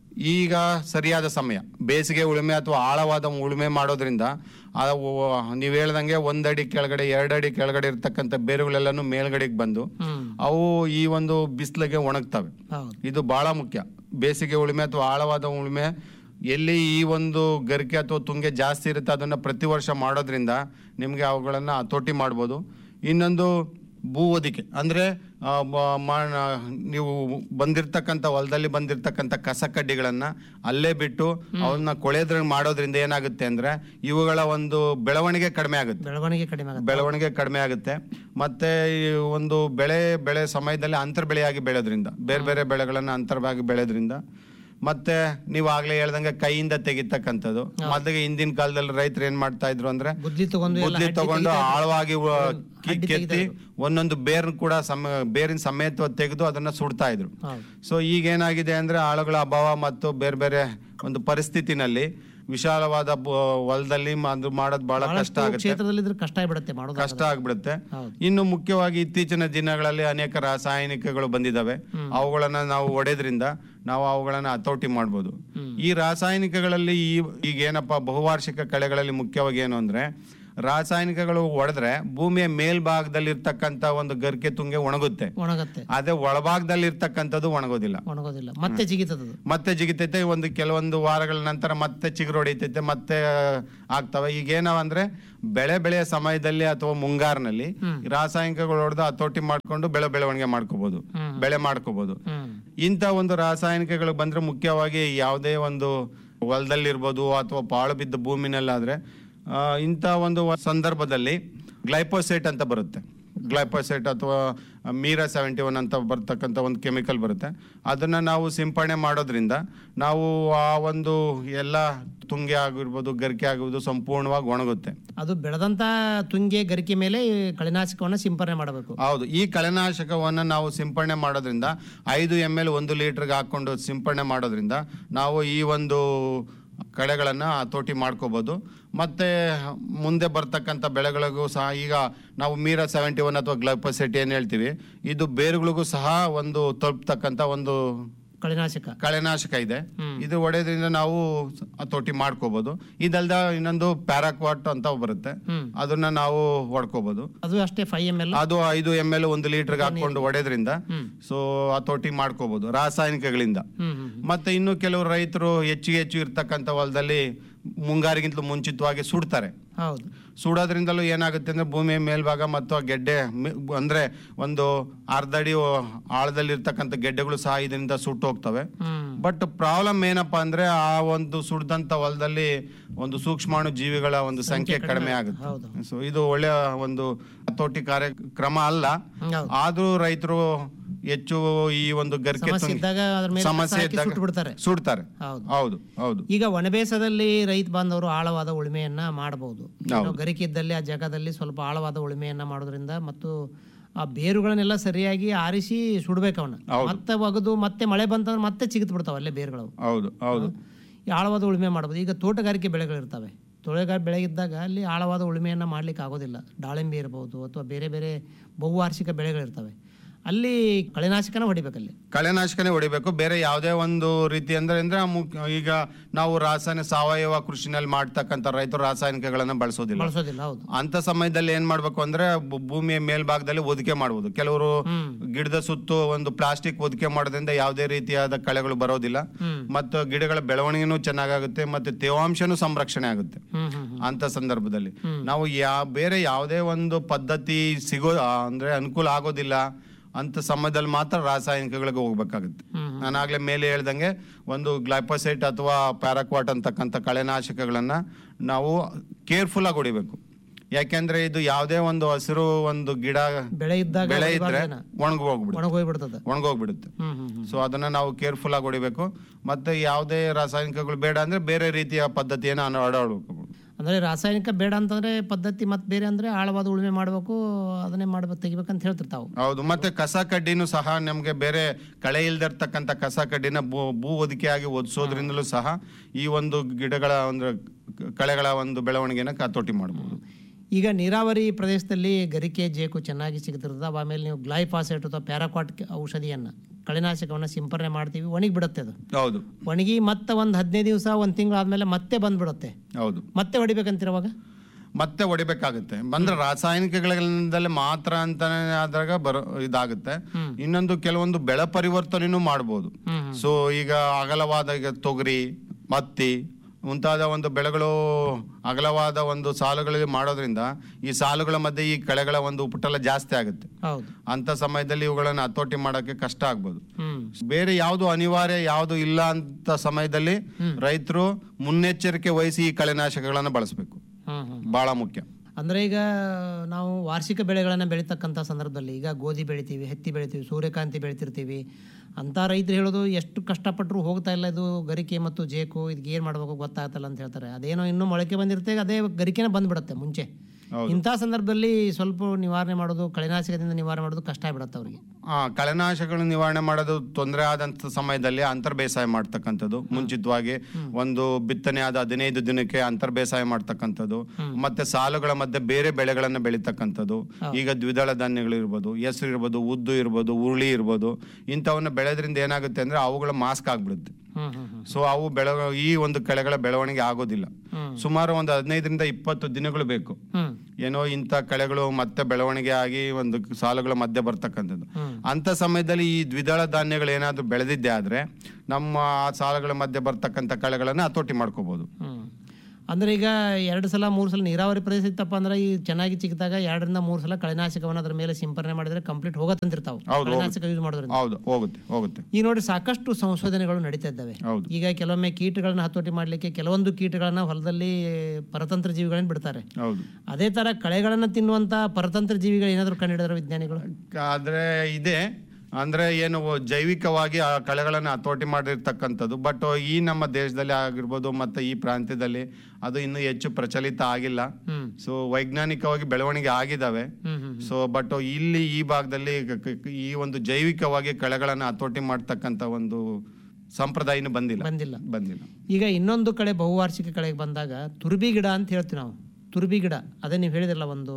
ಈಗ ಸರಿಯಾದ ಸಮಯ ಬೇಸಿಗೆ ಉಳುಮೆ ಅಥವಾ ಆಳವಾದ ಉಳುಮೆ ಮಾಡೋದ್ರಿಂದ ಅವು ನೀವು ಹೇಳ್ದಂಗೆ ಒಂದಡಿ ಕೆಳಗಡೆ ಎರಡಡಿ ಕೆಳಗಡೆ ಇರ್ತಕ್ಕಂಥ ಬೇರುಗಳೆಲ್ಲನೂ ಮೇಲ್ಗಡೆಗೆ ಬಂದು ಹ್ಮ್ ಅವು ಈ ಒಂದು ಬಿಸಿಲಿಗೆ ಒಣಗ್ತವೆ ಹೌದು ಇದು ಬಹಳ ಮುಖ್ಯ ಬೇಸಿಗೆ ಉಳುಮೆ ಅಥವಾ ಆಳವಾದ ಉಳುಮೆ ಎಲ್ಲಿ ಈ ಒಂದು ಗರಿಕೆ ಅಥವಾ ತುಂಗೆ ಜಾಸ್ತಿ ಇರುತ್ತೆ ಅದನ್ನ ಪ್ರತಿ ವರ್ಷ ಮಾಡೋದ್ರಿಂದ ನಿಮಗೆ ಅವುಗಳನ್ನ ಹತೋಟಿ ಮಾಡ್ಬೋದು ಇನ್ನೊಂದು ಭೂ ಹೊದಿಕೆ ಅಂದ್ರೆ ಆ, ಮ- ಮ- ನೀವು ಬಂದಿರ್ತಕ್ಕಂಥ ಹೊಲದಲ್ಲಿ ಬಂದಿರ್ತಕ್ಕಂಥ ಕಸ ಕಡ್ಡಿಗಳನ್ನ ಅಲ್ಲೇ ಬಿಟ್ಟು ಅವನ್ನ ಕೊಳೆದ್ರ ಮಾಡೋದ್ರಿಂದ ಏನಾಗುತ್ತೆ ಅಂದ್ರೆ ಇವುಗಳ ಒಂದು ಬೆಳವಣಿಗೆ ಕಡಿಮೆ ಆಗುತ್ತೆ ಬೆಳವಣಿಗೆ ಕಡಿಮೆ ಆಗುತ್ತೆ ಬೆಳವಣಿಗೆ ಕಡಿಮೆ ಆಗುತ್ತೆ ಮತ್ತೆ ಈ ಒಂದು ಬೆಳೆ ಬೆಳೆ ಸಮಯದಲ್ಲಿ ಅಂತರ ಬೆಳೆಯಾಗಿ ಬೆಳೆಯೋದ್ರಿಂದ ಬೇರೆ ಬೇರೆ ಬೆಳೆಗಳನ್ನ ಅಂತರವಾಗಿ ಬೆಳೆಯೋದ್ರಿಂದ ಮತ್ತೆ ನೀವು ಆಗ್ಲೇ ಹೇಳ್ದಂಗೆ ಕೈಯಿಂದ ತೆಗಿತಕ್ಕಂಥದ್ದು ಮೊದಲಿಗೆ ಹಿಂದಿನ ಕಾಲದಲ್ಲಿ ರೈತರು ಏನ್ ಮಾಡ್ತಾ ಇದ್ರು ಅಂದ್ರೆ ಬುದ್ಧಿ ತಗೊಂಡು ಎಲ್ಲ ಬುದ್ಧಿ ಹಡ್ಡಿ ತಗೊಂಡು ತೆಗಿತಾ ಇದ್ರು. ಆಳವಾಗಿ ಉ- ಕಿ- ಹಡ್ಡಿ ಕೆತ್ತಿ ಒಂದೊಂದು ಬೇರ್ನ ಕೂಡ ಸಮ ಬೇರಿನ ಸಮೇತ ತೆಗೆದು ಅದನ್ನ ಸುಡ್ತಾ ಇದ್ರು ಹೌದು ಸೊ ಈಗ ಏನಾಗಿದೆ ಅಂದ್ರೆ ಆಳುಗಳ ಅಭಾವ ಮತ್ತು ಬೇರೆ ಬೇರೆ ಒಂದು ಪರಿಸ್ಥಿತಿನಲ್ಲಿ ವಿಶಾಲವಾದ ಬ- ಹೊಲದಲ್ಲಿ ಮ- ಅದು ಮಾಡೋದು ಬಹಳ ಕಷ್ಟ ಬಹಳಷ್ಟು ಆಗುತ್ತೆ ಕ್ಷೇತ್ರದಲ್ಲಿ ಇದ್ರೆ ಕಷ್ಟ ಆಗ್ಬಿಡುತ್ತೆ ಮಾಡೋದು ಕಷ್ಟ ಆಗ್ಬಿಡುತ್ತೆ ಹೌದು. ಇನ್ನು ಮುಖ್ಯವಾಗಿ ಇತ್ತೀಚಿನ ದಿನಗಳಲ್ಲಿ ಅನೇಕ ರಾಸಾಯನಿಕಗಳು ಬಂದಿದ್ದಾವೆ ಅವುಗಳನ್ನ ನಾವು ಒಡೆದ್ರಿಂದ ನಾವು ಅವುಗಳನ್ನ ಹತೋಟಿ ಮಾಡ್ಬೋದು ಈ ರಾಸಾಯನಿಕಗಳಲ್ಲಿ ಈ ಈಗ ಏನಪ್ಪಾ ಬಹುವಾರ್ಷಿಕ ಕಳೆಗಳಲ್ಲಿ ಮುಖ್ಯವಾಗಿ ಏನು ಅಂದ್ರೆ ರಾಸಾಯನಿಕಗಳು ಒಡೆದ್ರೆ ಭೂಮಿಯ ಮೇಲ್ಭಾಗದಲ್ಲಿ ಇರ್ತಕ್ಕಂತ ಒಂದು ಗರಿಕೆ ತುಂಗೆ ಒಣಗುತ್ತೆ ಒಣಗತ್ತೆ ಅದೇ ಒಳಭಾಗದಲ್ಲಿ ಇರ್ತಕ್ಕಂಥದ್ದು ಒಣಗೋದಿಲ್ಲ ಒಣಗೋದಿಲ್ಲ ಮತ್ತೆ ಜಿಗಿತದದು ಮತ್ತೆ ಜಿಗಿತೈತೆ ಒಂದು ಕೆಲವೊಂದು ವಾರಗಳ ನಂತರ ಮತ್ತೆ ಚಿಗುರು ಹೊಡಿತೈತೆ ಮತ್ತೆ ಆಗ್ತವೆ ಈಗ ಏನವಂದ್ರೆ ಬೆಳೆ ಬೆಳೆಯ ಸಮಯದಲ್ಲಿ ಅಥವಾ ಮುಂಗಾರಿನಲ್ಲಿ ರಾಸಾಯನಿಕಗಳು ಹೊಡೆದು ಹತೋಟಿ ಮಾಡ್ಕೊಂಡು ಬೆಳೆ ಬೆಳವಣಿಗೆ ಮಾಡ್ಕೋಬಹುದು ಬೆಳೆ ಮಾಡ್ಕೋಬಹುದು ಹ್ಮ್ ಇಂಥ ಒಂದು ರಾಸಾಯನಿಕಗಳು ಬಂದ್ರೆ ಮುಖ್ಯವಾಗಿ ಯಾವುದೇ ಒಂದು ಹೊಲದಲ್ಲಿರ್ಬೋದು ಅಥವಾ ಪಾಳು ಬಿದ್ದ ಭೂಮಿನಲ್ಲಾದ್ರೆ ಆ, ಇಂಥ ಒಂದು ಸಂದರ್ಭದಲ್ಲಿ ಗ್ಲೈಪೋಸೇಟ್ ಅಂತ ಬರುತ್ತೆ ಗ್ಲೈಪೋಸೇಟ್ ಅಥವಾ ಮೀರಾ ಸೆವೆಂಟಿ ಒನ್ ಅಂತ ಬರ್ತಕ್ಕಂಥ ಒಂದು ಕೆಮಿಕಲ್ ಬರುತ್ತೆ ಅದನ್ನ ನಾವು ಸಿಂಪಡಣೆ ಮಾಡೋದ್ರಿಂದ ನಾವು ಆ ಒಂದು ಎಲ್ಲ ತುಂಗೆ ಆಗಿರ್ಬೋದು ಗರಿಕೆ ಆಗಿರ್ಬೋದು ಸಂಪೂರ್ಣವಾಗಿ ಒಣಗುತ್ತೆ ಅದು ಬೆಳೆದಂತ ತುಂಗೆ ಗರಿಕೆ ಮೇಲೆ ಈ ಕಳೆನಾಶಕವನ್ನ ಸಿಂಪರಣೆ ಮಾಡಬೇಕು ಹೌದು ಈ ಕಳೆನಾಶಕವನ್ನು ನಾವು ಸಿಂಪಡಣೆ ಮಾಡೋದ್ರಿಂದ ಐದು ಎಮ್ ಎಲ್ ಒಂದು ಲೀಟರ್ಗೆ ಹಾಕೊಂಡು ಸಿಂಪಡಣೆ ಮಾಡೋದ್ರಿಂದ ನಾವು ಈ ಒಂದು ಕಳೆಗಳನ್ನು ಹತೋಟಿ ಮಾಡ್ಕೋಬೋದು ಮತ್ತೆ ಮುಂದೆ ಬರ್ತಕ್ಕಂಥ ಬೆಳೆಗಳಿಗೂ ಸಹ ಈಗ ನಾವು ಮೀರಾ ಸೆವೆಂಟಿ ಒನ್ ಅಥವಾ ಗ್ಲೈಪೋಸೆಟ್ ಏನು ಹೇಳ್ತೀವಿ ಇದು ಬೇರುಗಳಿಗೂ ಸಹ ಒಂದು ತಲುಪ್ತಕ್ಕಂಥ ಒಂದು ಕಳೆನಾಶಕ ಕಳೆನಾಶಕ ಇದೆ ಇದು ಹೊಡೆಯೋದ್ರಿಂದ ನಾವು ಹತೋಟಿ ಮಾಡ್ಕೋಬಹುದು ಇದಲ್ದ ಇನ್ನೊಂದು ಪ್ಯಾರಾಕ್ವಾಟ್ ಅಂತ ಬರುತ್ತೆ ಹ್ಮ್. ಅದನ್ನ ನಾವು ಹೊಡ್ಕೋಬಹುದು ಅದು ಅಷ್ಟೇ ಫೈವ್ ಎಮ್ ಎಲ್ ಅದು ಐದು ಎಮ್ ಎಲ್ ಒಂದು ಲೀಟರ್ಗೆ ಹಾಕೊಂಡು ಹೊಡೆದ್ರಿಂದ ಸೊ ಹತೋಟಿ ಮಾಡ್ಕೋಬಹುದು ರಾಸಾಯನಿಕಗಳಿಂದ ಹ್ಮ್ ಹ್ಮ್ ಮತ್ತೆ ಇನ್ನು ಕೆಲವು ರೈತರು ಹೆಚ್ಚು ಹೆಚ್ಚು ಇರ್ತಕ್ಕಂಥ ಹೊಲದಲ್ಲಿ ಮುಂಗಾರಿಗಿಂತಲೂ ಮುಂಚಿತವಾಗಿ ಸುಡ್ತಾರೆ ಹೌದು ಸುಡೋದ್ರಿಂದಲೂ ಏನಾಗುತ್ತೆ ಅಂದ್ರೆ ಭೂಮಿಯ ಮೇಲ್ಭಾಗ ಮತ್ತು ಆ ಗೆಡ್ಡೆ ಮೆ- ಅಂದ್ರೆ ಒಂದು ಅರ್ಧ ಅಡಿ ಆಳದಲ್ಲಿ ಇರ್ತಕ್ಕಂಥ ಗೆಡ್ಡೆಗಳು ಸಹ ಇದರಿಂದ ಸುಟ್ಟು ಹೋಗ್ತವೆ ಹ್ಮ್ ಬಟ್ ಪ್ರಾಬ್ಲಮ್ ಏನಪ್ಪಾ ಅಂದ್ರೆ ಆ ಒಂದು ಸುಡ್ದಂತ ಹೊಲದಲ್ಲಿ ಒಂದು ಸೂಕ್ಷ್ಮಾಣು ಜೀವಿಗಳ ಒಂದು ಸಂಖ್ಯೆ ಕಡಿಮೆ ಆಗುತ್ತೆ ಹೌದು. ಸೊ ಇದು ಒಳ್ಳೆಯ ಒಂದು ಹತೋಟಿ ಕಾರ್ಯಕ್ರಮ ಅಲ್ಲ ಹೌದು. ಆದ್ರೂ ರೈತರು ಹೆಚ್ಚು ಈ ಒಂದು ಗರಿಕೆ ಸಮಸ್ಯೆ ತುಂಗಿ- ಇದ್ದಾಗ ಅದ್ರ ಮೇಲೆ ಸಮಸ್ಯೆ ಕಸ ಹಾಕಿ ಇದ್ದಾಗ ಸುಟ್ಟು ಬಿಡ್ತಾರೆ ಸುಡ್ತಾರೆ ಹೌದು ಹೌದು ಹೌದು ಈಗ ಒಣಬೇಸದಲ್ಲಿ ರೈತ ಬಾಂಧವರು ಆಳವಾದ ಉಳುಮೆಯನ್ನ ಮಾಡಬಹುದು ಇನ್ನು ಗರಿಕೆ ಇದ್ದಲ್ಲಿ ಆ ಜಾಗದಲ್ಲಿ ಸ್ವಲ್ಪ ಆಳವಾದ ಉಳುಮೆಯನ್ನ ಮಾಡೋದ್ರಿಂದ ಮತ್ತು ಆ ಬೇರುಗಳನ್ನೆಲ್ಲ ಸರಿಯಾಗಿ ಆರಿಸಿ ಸುಡ್ಬೇಕು ಅವನ್ನ ಮತ್ತೆ ಒಗದು ಮತ್ತೆ ಮಳೆ ಬಂತಂದ್ರೆ ಮತ್ತೆ ಚಿಗಿತ್ ಬಿಡ್ತಾವ ಅಲ್ಲೇ ಬೇರುಗಳು ಹೌದು ಹೌದು ಈ ಆಳವಾದ ಉಳುಮೆ ಮಾಡ್ಬೋದು ಈಗ ತೋಟಗಾರಿಕೆ ಬೆಳೆಗಳಿರ್ತವೆ ತೋಟಗಾರಿಕೆ ಬೆಳೆ ಇದ್ದಾಗ ಅಲ್ಲಿ ಆಳವಾದ ಉಳುಮೆಯನ್ನು ಮಾಡ್ಲಿಕ್ಕೆ ಆಗೋದಿಲ್ಲ ದಾಳಿಂಬೆ ಇರ್ಬೋದು ಅಥವಾ ಬೇರೆ ಬೇರೆ ಬಹುವಾರ್ಷಿಕ ಬೆಳೆಗಳಿರ್ತವೆ ಅಲ್ಲಿ ಕಳೆನಾಶಕನ ಹೊಡಿಬೇಕಲ್ಲಿ ಕಳೆನಾಶಕನೇ ಹೊಡಿಬೇಕು ಬೇರೆ ಯಾವುದೇ ಒಂದು ರೀತಿ ಅಂದ್ರೆ ಅಂದ್ರೆ ಮುಖ್ಯ- ಈಗ ನಾವು ರಾಸಾಯನಿಕ ಸಾವಯವ ಕೃಷಿನಲ್ಲಿ ಮಾಡ್ತಕ್ಕಂಥ ರೈತರು ರಾಸಾಯನಿಕಗಳನ್ನ ಬಳಸೋದಿಲ್ಲ ಬಳಸೋದಿಲ್ಲ ಹೌದು ಅಂತ ಸಮಯದಲ್ಲಿ ಏನ್ ಮಾಡ್ಬೇಕು ಅಂದ್ರೆ ಭೂ- ಭೂಮಿಯ ಮೇಲ್ಭಾಗದಲ್ಲಿ ಒದಿಕೆ ಮಾಡಬಹುದು ಕೆಲವರು ಗಿಡದ ಸುತ್ತು ಒಂದು ಪ್ಲಾಸ್ಟಿಕ್ ಒದಿಕೆ ಮಾಡೋದ್ರಿಂದ ಯಾವುದೇ ರೀತಿಯಾದ ಕಳೆಗಳು ಬರೋದಿಲ್ಲ ಹ್ಮ್. ಮತ್ತು ಗಿಡಗಳ ಬೆಳವಣಿಗೆನೂ ಚೆನ್ನಾಗಾಗುತ್ತೆ ಮತ್ತೆ ತೇವಾಂಶನೂ ಸಂರಕ್ಷಣೆ ಆಗುತ್ತೆ ಹ್ಮ್ ಹ್ಮ್ ಅಂತ ಸಂದರ್ಭದಲ್ಲಿ ನಾವು ಯಾ ಬೇರೆ ಯಾವುದೇ ಒಂದು ಪದ್ಧತಿ ಸಿಗೋ ಆ, ಅಂದ್ರೆ ಅನುಕೂಲ ಆಗೋದಿಲ್ಲ ಅಂತ ಸಮಯದಲ್ಲಿ ಮಾತ್ರ ರಾಸಾಯನಿಕಗಳಿಗೆ ಹೋಗ್ಬೇಕಾಗುತ್ತೆ ನಾನು ಆಗ್ಲೇ ಮೇಲೆ ಹೇಳ್ದಂಗೆ ಒಂದು ಗ್ಲೈಪೋಸೈಟ್ ಅಥವಾ ಪ್ಯಾರಾಕ್ವಾಟ್ ಅಂತಕ್ಕಂಥ ಕಳೆನಾಶಕಗಳನ್ನ ನಾವು ಕೇರ್ಫುಲ್ ಆಗಿ ಹೊಡಿಬೇಕು ಯಾಕೆಂದ್ರೆ ಇದು ಯಾವುದೇ ಒಂದು ಹಸಿರು ಒಂದು ಗಿಡ ಬೆಳೆ ಇದ್ದಾಗ ಬೆಳೆ ಇದ್ರೆ ಹೊಡಿಬಾರ್ದೇನ? ಒಣಗೋಗ್ಬಿಡುತ್ತೆ ಒಣಗೋಗ್ಬಿಡ್ತದ ಒಣಗೋಗ್ಬಿಡುತ್ತೆ ಹ್ಮ್ ಹ್ಮ್ ಹ್ಮ್ ಸೊ ಅದನ್ನ ನಾವು ಕೇರ್ಫುಲ್ ಆಗಿ ಹೊಡಿಬೇಕು ಮತ್ತೆ ಯಾವುದೇ ರಾಸಾಯನಿಕಗಳು ಬೇಡ ಅಂದ್ರೆ ಬೇರೆ ರೀತಿಯ ಪದ್ಧತಿಯನ್ನು ಅನ- ಅಳವಡಿಸ್ಬೇಕು ಅಂದ್ರೆ ರಾಸಾಯನಿಕ ಬೇಡ ಅಂತಂದ್ರೆ ಪದ್ಧತಿ ಮತ್ತೆ ಬೇರೆ ಅಂದ್ರೆ ಆಳವಾದ ಉಳುಮೆ ಮಾಡಬೇಕು ಅದನ್ನೇ ಮಾಡ್ಬೇಕು ತೆಗಿಬೇಕಂತ ಹೇಳ್ತಿರ್ತಾವು ಹೌದು ಮತ್ತೆ ಕಸ ಕಡ್ಡಿನೂ ಸಹ ನಮ್ಗೆ ಬೇರೆ ಕಳೆ ಇಲ್ದಿರ್ತಕ್ಕಂಥ ಕಸ ಕಡ್ಡಿನ ಭೂ ಭೂ ಒದಿಕೆಯಾಗಿ ಒದಿಸೋದ್ರಿಂದಲೂ ಸಹ ಈ ಒಂದು ಗಿಡಗಳ ಒಂದು ಕಳೆಗಳ ಒಂದು ಬೆಳವಣಿಗೆನ ಹತೋಟಿ ಮಾಡಬಹುದು ಈಗ ನೀರಾವರಿ ಪ್ರದೇಶದಲ್ಲಿ ಗರಿಕೆ ಜೇಕು ಚೆನ್ನಾಗಿ ಸಿಗ್ತಿರ್ತದೆ ಆಮೇಲೆ ನೀವು ಗ್ಲೈಫಾಸೇಟ್ ಅಥವಾ ಪ್ಯಾರಾಕ್ವಾಟ್ ಔಷಧಿಯನ್ನು ಕಳೆನಾಶಕವನ್ನು ಸಿಂಪರಣೆ ಮಾಡ್ತೀವಿ ಒಣಗಿ ಬಿಡುತ್ತೆ ಅದು ಹೌದು ಒಣಗಿ ಮತ್ತೆ ಒಂದು ಹದಿನೈದು ದಿವಸ ಒಂದು ತಿಂಗಳು ಆದಮೇಲೆ ಮತ್ತೆ ಬಂದ್ಬಿಡುತ್ತೆ ಹೌವಾಗ ಮತ್ತೆ ಹೊಡಿಬೇಕಂತಿರುವಾಗ ಮತ್ತೆ ಹೊಡಿಬೇಕಾಗುತ್ತೆ ಬಂದ್ರೆ ರಾಸಾಯನಿಕಗಳಿಂದಲೇ ಮಾತ್ರ ಅಂತಾನೆ ಆದಾಗ ಬರೋ ಇದಾಗುತ್ತೆ ಇನ್ನೊಂದು ಕೆಲವೊಂದು ಬೆಳೆ ಪರಿವರ್ತನೆನೂ ಮಾಡ್ಬೋದು ಸೊ ಈಗ ಅಗಲವಾದ ಈಗ ತೊಗರಿ ಮತ್ತಿ ಮುಂತಾದ ಒಂದು ಬೆಳೆಗಳು ಅಗಲವಾದ ಒಂದು ಸಾಲುಗಳಲ್ಲಿ ಮಾಡೋದ್ರಿಂದ ಈ ಸಾಲುಗಳ ಮಧ್ಯೆ ಈ ಕಳೆಗಳ ಒಂದು ಉಪಟಳ ಜಾಸ್ತಿ ಆಗುತ್ತೆ ಹೌದು ಅಂತ ಸಮಯದಲ್ಲಿ ಇವುಗಳನ್ನು ಹತೋಟಿ ಮಾಡೋಕ್ಕೆ ಕಷ್ಟ ಆಗ್ಬೋದು ಹ್ಮ್ ಬೇರೆ ಯಾವುದು ಅನಿವಾರ್ಯ ಯಾವುದು ಇಲ್ಲ ಅಂತ ಸಮಯದಲ್ಲಿ ರೈತರು ಮುನ್ನೆಚ್ಚರಿಕೆ ವಹಿಸಿ ಈ ಕಳೆನಾಶಕಗಳನ್ನು ಬಳಸಬೇಕು ಹ್ಮ್ ಹ್ಮ್ ಬಹಳ ಮುಖ್ಯ ಅಂದ್ರೆ ಈಗ ನಾವು ವಾರ್ಷಿಕ ಬೆಳೆಗಳನ್ನು ಬೆಳೀತಕ್ಕಂಥ ಸಂದರ್ಭದಲ್ಲಿ ಈಗ ಗೋಧಿ ಬೆಳಿತೀವಿ ಹತ್ತಿ ಬೆಳಿತೀವಿ ಸೂರ್ಯಕಾಂತಿ ಬೆಳಿತಿರ್ತೀವಿ ಅಂತ ರೈತರು ಹೇಳೋದು ಎಷ್ಟು ಕಷ್ಟಪಟ್ಟರು ಹೋಗ್ತಾ ಇಲ್ಲ ಇದು ಗರಿಕೆ ಮತ್ತು ಜೇಕು ಇದಕ್ಕೆ ಏನು ಮಾಡಬೇಕು ಗೊತ್ತಾಗ್ತಲ್ಲ ಅಂತ ಹೇಳ್ತಾರೆ ಅದೇನೋ ಇನ್ನೂ ಮೊಳಕೆ ಬಂದಿರುತ್ತೆ ಅದೇ ಗರಿಕೆನೇ ಬಂದ್ಬಿಡುತ್ತೆ ಮುಂಚೆ ಇಂಥ ಸಂದರ್ಭದಲ್ಲಿ ಸ್ವಲ್ಪ ನಿವಾರಣೆ ಮಾಡೋದು ಕಳೆನಾಶಕದಿಂದ ನಿವಾರಣೆ ಮಾಡೋದು ಕಷ್ಟ ಆಗ್ಬಿಡುತ್ತೆ ಅವ್ರಿಗೆ ಆ ಕಳೆನಾಶಕಗಳನ್ನು ನಿವಾರಣೆ ಮಾಡೋದು ತೊಂದರೆ ಆದಂತ ಸಮಯದಲ್ಲಿ ಅಂತರ್ ಬೇಸಾಯ ಮಾಡ್ತಕ್ಕಂಥದ್ದು ಮುಂಚಿತವಾಗಿ ಒಂದು ಬಿತ್ತನೆ ಆದ ಹದಿನೈದು ದಿನಕ್ಕೆ ಅಂತರ್ ಬೇಸಾಯ ಮಾಡ್ತಕ್ಕಂಥದ್ದು ಮತ್ತೆ ಸಾಲುಗಳ ಮಧ್ಯೆ ಬೇರೆ ಬೆಳೆಗಳನ್ನ ಬೆಳೀತಕ್ಕಂಥದ್ದು ಈಗ ದ್ವಿದಳ ಧಾನ್ಯಗಳು ಇರ್ಬೋದು ಹೆಸರು ಇರ್ಬೋದು ಉದ್ದು ಇರ್ಬೋದು ಉರುಳಿ ಇರ್ಬೋದು ಇಂಥವನ್ನ ಬೆಳೆದ್ರಿಂದ ಏನಾಗುತ್ತೆ ಅಂದ್ರೆ ಅವುಗಳ ಮಾಸ್ಕ್ ಆಗ್ಬಿಡುತ್ತೆ ಹ್ಮ್ ಹ್ಮ್ ಹ್ಮ್ ಸೊ ಅವು ಬೆಳ ಈ ಒಂದು ಕಳೆಗಳ ಬೆಳವಣಿಗೆ ಆಗೋದಿಲ್ಲ ಹ್ಮ್. ಸುಮಾರು ಒಂದು ಹದಿನೈದರಿಂದ ಇಪ್ಪತ್ತು ದಿನಗಳು ಬೇಕು ಹ್ಮ್ ಏನೋ ಇಂಥ ಕಳೆಗಳು ಮತ್ತೆ ಬೆಳವಣಿಗೆ ಆಗಿ ಒಂದು ಸಾಲುಗಳ ಮಧ್ಯೆ ಬರ್ತಕ್ಕಂಥದ್ದು ಹ್ಮ್. ಅಂತ ಸಮಯದಲ್ಲಿ ಈ ದ್ವಿದಳ ಧಾನ್ಯಗಳು ಏನಾದ್ರು ಬೆಳೆದಿದ್ದೆ ಆದ್ರೆ ನಮ್ಮ ಆ ಸಾಲುಗಳ ಮಧ್ಯೆ ಬರ್ತಕ್ಕಂಥ ಕಳೆಗಳನ್ನ ಹತೋಟಿ ಮಾಡ್ಕೋಬಹುದು ಹ್ಮ್. ಅಂದ್ರೆ ಈಗ ಎರಡು ಸಲ ಮೂರು ಸಲ ನೀರಾವರಿ ಪ್ರದೇಶ ಇತ್ತಪ್ಪ ಅಂದ್ರೆ ಈ ಚೆನ್ನಾಗಿ ಚಿಕ್ಕಿದಾಗ ಎರಡರಿಂದ ಮೂರು ಸಲ ಕಳೆನಾಶಕವನ್ನು ಅದ್ರ ಮೇಲೆ ಸಿಂಪರಣೆ ಮಾಡಿದ್ರೆ ಕಂಪ್ಲೀಟ್ ಹೋಗತ್ತಂತಿರ್ತಾವೆ ಹೌದು, ಕಳೆನಾಶಕ ಯೂಸ್ ಮಾಡೋದ್ರಿಂದ ಹೌದು ಹೋಗುತ್ತೆ ಹೋಗುತ್ತೆ ಈಗ ನೋಡಿ ಸಾಕಷ್ಟು ಸಂಶೋಧನೆಗಳು ನಡೀತಾ ಇದ್ದಾವೆ ಹೌದು ಈಗ ಕೆಲವೊಮ್ಮೆ ಕೀಟಗಳನ್ನ ಹತೋಟಿ ಮಾಡಲಿಕ್ಕೆ ಕೆಲವೊಂದು ಕೀಟಗಳನ್ನ ಹೊಲದಲ್ಲಿ ಪರತಂತ್ರ ಜೀವಿಗಳನ್ನ ಬಿಡ್ತಾರೆ ಹೌದು ಅದೇ ತರ ಕಳೆಗಳನ್ನ ತಿನ್ನುವಂತ ಪರತಂತ್ರ ಜೀವಿಗಳು ಏನಾದ್ರು ಕಂಡಿಡಿದಾರೆ ವಿಜ್ಞಾನಿಗಳು ಆದ್ರೆ ಇದೆ ಅಂದ್ರೆ ಏನು ಜೈವಿಕವಾಗಿ ಆ ಕಳೆಗಳನ್ನು ಹತೋಟಿ ಮಾಡಿರ್ತಕ್ಕಂಥದ್ದು ಬಟ್ ಈ ನಮ್ಮ ದೇಶದಲ್ಲಿ ಆಗಿರ್ಬೋದು ಮತ್ತೆ ಈ ಪ್ರಾಂತ್ಯದಲ್ಲಿ ಅದು ಇನ್ನೂ ಹೆಚ್ಚು ಪ್ರಚಲಿತ ಆಗಿಲ್ಲ ಹ್ಮ್ ಸೊ ವೈಜ್ಞಾನಿಕವಾಗಿ ಬೆಳವಣಿಗೆ ಆಗಿದ್ದಾವೆ ಹ್ಮ್ ಹ್ಮ್ ಸೊ ಬಟ್ ಇಲ್ಲಿ ಈ ಭಾಗದಲ್ಲಿ ಕ- ಕ- ಈ ಒಂದು ಜೈವಿಕವಾಗಿ ಕಳೆಗಳನ್ನು ಹತೋಟಿ ಮಾಡ್ತಕ್ಕಂಥ ಒಂದು ಸಂಪ್ರದಾಯ ಇನ್ನೂ ಬಂದಿಲ್ಲ ಬಂದಿಲ್ಲ ಬಂದಿಲ್ಲ ಈಗ ಇನ್ನೊಂದು ಕಡೆ ಬಹುವಾರ್ಷಿಕ ಕಳೆಗೆ ಬಂದಾಗ ತುರ್ಬಿ ಗಿಡ ಅಂತ ಹೇಳ್ತೀವಿ ನಾವು ತುರ್ಬಿ ಗಿಡ ಅದೇ ನೀವು ಹೇಳಿದ್ರಲ್ಲ ಒಂದು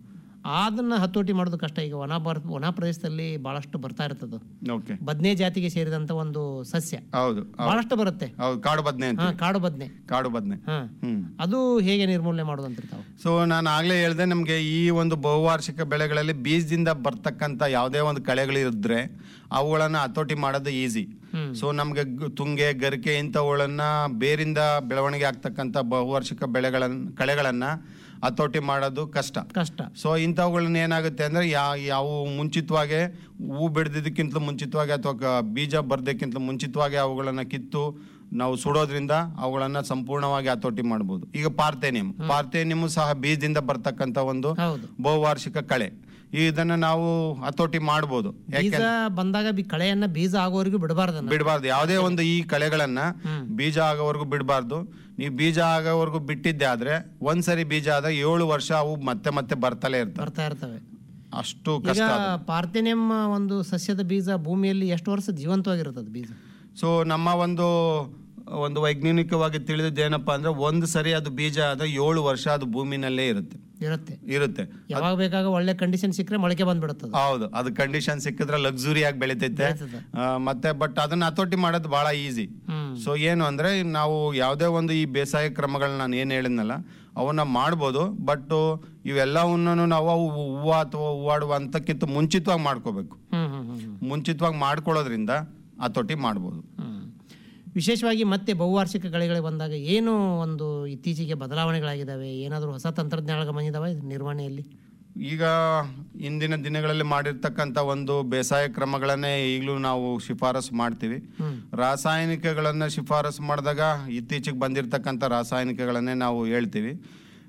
ಅದನ್ನ ಹತೋಟಿ ಮಾಡೋದು ಕಷ್ಟ ಈಗ ಒಣ ಬರ್ ಒಣ ಪ್ರದೇಶದಲ್ಲಿ ಬಹಳಷ್ಟು ಬರ್ತಾ ಇರ್ತದೆ ಓಕೆ ಬದ್ನೆ ಜಾತಿಗೆ ಸೇರಿದಂತ ಒಂದು ಸಸ್ಯ ಹೌದು ಬಹಳಷ್ಟು ಬರುತ್ತೆ ಹೌದು ಕಾಡು ಬದ್ನೆ ಅಂತ ಹಾ ಕಾಡು ಬದ್ನೆ ಕಾಡು ಬದ್ನೆ ಹಾ ಹ್ಮ್ ಅದು ಹೇಗೆ ನಿರ್ಮೂಲನೆ ಮಾಡೋದು ಅಂತಿರ್ತಾವೆ ಸೊ ನಾನು ಆಗ್ಲೇ ಹೇಳ್ದೆ ನಮಗೆ ಈ ಒಂದು ಬಹುವಾರ್ಷಿಕ ಬೆಳೆಗಳಲ್ಲಿ ಬೀಜದಿಂದ ಬರ್ತಕ್ಕಂಥ ಯಾವುದೇ ಒಂದು ಕಳೆಗಳಿದ್ರೆ ಅವುಗಳನ್ನ ಹತೋಟಿ ಮಾಡೋದು ಈಸಿ ಹ್ಮ್. ಸೊ ನಮಗೆ ತುಂಗೆ ಗರಿಕೆ ಇಂಥವುಗಳನ್ನ ಬೇರಿಂದ ಬೆಳವಣಿಗೆ ಆಗ್ತಕ್ಕಂಥ ಬಹುವಾರ್ಷಿಕ ಬೆಳೆಗಳನ್ನ ಕಳೆಗಳನ್ನ ಹತೋಟಿ ಮಾಡೋದು ಕಷ್ಟ ಕಷ್ಟ ಸೊ ಇಂಥವುಗಳನ್ನ ಏನಾಗುತ್ತೆ ಅಂದ್ರೆ ಯಾ ಯಾವ ಮುಂಚಿತವಾಗಿ ಹೂ ಬಿಡ್ದಿದ್ದಕ್ಕಿಂತ ಮುಂಚಿತವಾಗಿ ಅಥವಾ ಕ- ಬೀಜ ಬರ್ದಕ್ಕಿಂತ ಮುಂಚಿತವಾಗಿ ಅವುಗಳನ್ನ ಕಿತ್ತು ನಾವು ಸುಡೋದ್ರಿಂದ ಅವುಗಳನ್ನ ಸಂಪೂರ್ಣವಾಗಿ ಹತೋಟಿ ಮಾಡ್ಬೋದು ಈಗ ಪಾರ್ಥೇನಿಯಂ ಪಾರ್ಥೇನಿಯಂ ಸಹ ಬೀಜದಿಂದ ಬರ್ತಕ್ಕಂಥ ಒಂದು ಹೌದು ಬಹುವಾರ್ಷಿಕ ಕಳೆ ಇದನ್ನ ನಾವು ಹತೋಟಿ ಮಾಡ್ಬೋದು ಬೀಜ ಬಂದಾಗ ಬಿ- ಕಳೆಯನ್ನ ಬೀಜ ಆಗೋವರೆಗೂ ಬಿಡಬಾರ್ದನ್ನ ಬಿಡಬಾರ್ದು ಯಾವುದೇ ಒಂದು ಈ ಕಳೆಗಳನ್ನ ಹ್ಮ್. ಬೀಜ ಆಗೋವರೆಗೂ ಬಿಡಬಾರ್ದು ನೀವು ಬೀಜ ಆಗೋವರೆಗೂ ಬಿಟ್ಟಿದ್ದೆ ಆದ್ರೆ ಒಂದ್ಸರಿ ಬೀಜ ಆದ ಏಳು ವರ್ಷ ಅವು ಮತ್ತೆ ಮತ್ತೆ ಬರ್ತಲೇ ಇರ್ತವೆ ಬರ್ತಾ ಇರ್ತವೆ ಅಷ್ಟು ಈಗ ಕಷ್ಟ ಪಾರ್ಥೆನಿಯಂ ಒಂದು ಸಸ್ಯದ ಬೀಜ ಭೂಮಿಯಲ್ಲಿ ಎಷ್ಟು ವರ್ಷ ಜೀವಂತವಾಗಿರ್ತದೆ ಬೀಜ ಸೊ ನಮ್ಮ ಒಂದು ಒಂದು ವೈಜ್ಞಾನಿಕವಾಗಿ ತಿಳಿದಿದ್ದು ಏನಪ್ಪಾ ಅಂದ್ರೆ ಒಂದು ಸರಿ ಅದು ಬೀಜ ಆದ ಏಳು ವರ್ಷ ಅದು ಭೂಮಿನಲ್ಲೇ ಇರುತ್ತೆ ಇರುತ್ತೆ ಇರುತ್ತೆ ಯಾವಾಗ ಬೇಕಾಗ ಒಳ್ಳೆ ಕಂಡೀಷನ್ ಸಿಕ್ಕರೆ ಮೊಳಕೆ ಬಂದ್ಬಿಡುತ್ತದೆ ಹೌದು ಅದು ಕಂಡೀಷನ್ ಸಿಕ್ಕಿದ್ರೆ ಲಕ್ಸುರಿ ಆಗಿ ಬೆಳಿತೈತೆ ಬೆಳಿತದೆ. ಆ, ಮತ್ತೆ ಬಟ್ ಅದನ್ನ ಹತೋಟಿ ಮಾಡೋದು ಬಹಳ ಈಸಿ ಹ್ಮ್ ಸೊ ಏನು ಅಂದ್ರೆ ನಾವು ಯಾವುದೇ ಒಂದು ಈ ಬೇಸಾಯ ಕ್ರಮಗಳನ್ನ ನಾನು ಏನು ಹೇಳಿದ್ನಲ್ಲ ಅವನ್ನ ಮಾಡ್ಬೋದು ಬಟ್ ಇವೆಲ್ಲವನ್ನೂ ನಾವು ಅವು ಹೂವು ಅಥವಾ ಹೂವಾಡುವ ಹಂತಕ್ಕಿಂತ ಮುಂಚಿತವಾಗಿ ಮಾಡ್ಕೋಬೇಕು ಹ್ಮ್ ಹ್ಮ್ ಹ್ಮ್ ಹ್ಮ್ ಮುಂಚಿತವಾಗಿ ಮಾಡ್ಕೊಳ್ಳೋದ್ರಿಂದ ಹತೋಟಿ ಮಾಡ್ಬೋದು ಹ್ಮ್. ವಿಶೇಷವಾಗಿ ಮತ್ತೆ ಬಹುವಾರ್ಷಿಕ ಕಳೆಗಳಿಗೆ ಬಂದಾಗ ಏನು ಒಂದು ಇತ್ತೀಚೆಗೆ ಬದಲಾವಣೆಗಳಾಗಿದ್ದಾವೆ ಏನಾದರೂ ಹೊಸ ತಂತ್ರಜ್ಞಾನಗಳು ಬಂದಿದ್ದಾವೆ ನಿರ್ವಹಣೆಯಲ್ಲಿ ಈಗ ಇಂದಿನ ದಿನಗಳಲ್ಲಿ ಮಾಡಿರ್ತಕ್ಕಂಥ ಒಂದು ಬೇಸಾಯ ಕ್ರಮಗಳನ್ನೇ ಈಗಲೂ ನಾವು ಶಿಫಾರಸು ಮಾಡ್ತೀವಿ ಹ್ಮ್ ರಾಸಾಯನಿಕಗಳನ್ನು ಶಿಫಾರಸು ಮಾಡಿದಾಗ ಇತ್ತೀಚೆಗೆ ಬಂದಿರತಕ್ಕಂಥ ರಾಸಾಯನಿಕಗಳನ್ನೇ ನಾವು ಹೇಳ್ತೀವಿ